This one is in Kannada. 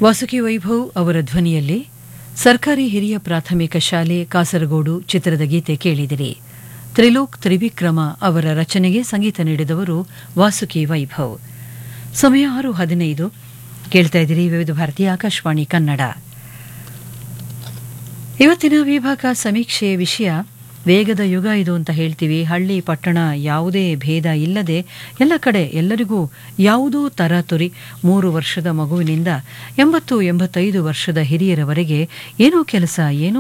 ವಾಸುಕಿ ವೈಭವ್ ಅವರ ಧ್ವನಿಯಲ್ಲಿ ಸರ್ಕಾರಿ ಹಿರಿಯ ಪ್ರಾಥಮಿಕ ಶಾಲೆ ಕಾಸರಗೋಡು ಚಿತ್ರದ ಗೀತೆ ಕೇಳಿದಿರಿ ತ್ರಿಲೋಕ್ ತ್ರಿವಿಕ್ರಮ ಅವರ ರಚನೆಗೆ ಸಂಗೀತ ನೀಡಿದವರು ವಾಸುಕಿ ವೈಭವ್ ಸಮಯ ಆರು ಹದಿನೈದು ಕೇಳ್ತಾ ಇದ್ದೀರಿ ವಿವಿಧ ಭಾರತೀಯ ಆಕಾಶವಾಣಿ ಕನ್ನಡ ಇವತ್ತಿನ ವಿಭಾಗ ಸಮೀಕ್ಷೆಯ ವಿಷಯ ವೇಗದ ಯುಗ ಇದು ಅಂತ ಹೇಳ್ತೀವಿ ಹಳ್ಳಿ ಪಟ್ಟಣ ಯಾವುದೇ ಭೇದ ಇಲ್ಲದೆ ಎಲ್ಲ ಕಡೆ ಎಲ್ಲರಿಗೂ ಯಾವುದೋ ತರಾತುರಿ ಮೂರು ವರ್ಷದ ಮಗುವಿನಿಂದ ಎಂಬತ್ತು ಎಂಬತ್ತೈದು ವರ್ಷದ ಹಿರಿಯರವರೆಗೆ ಏನೋ ಕೆಲಸ ಏನೋ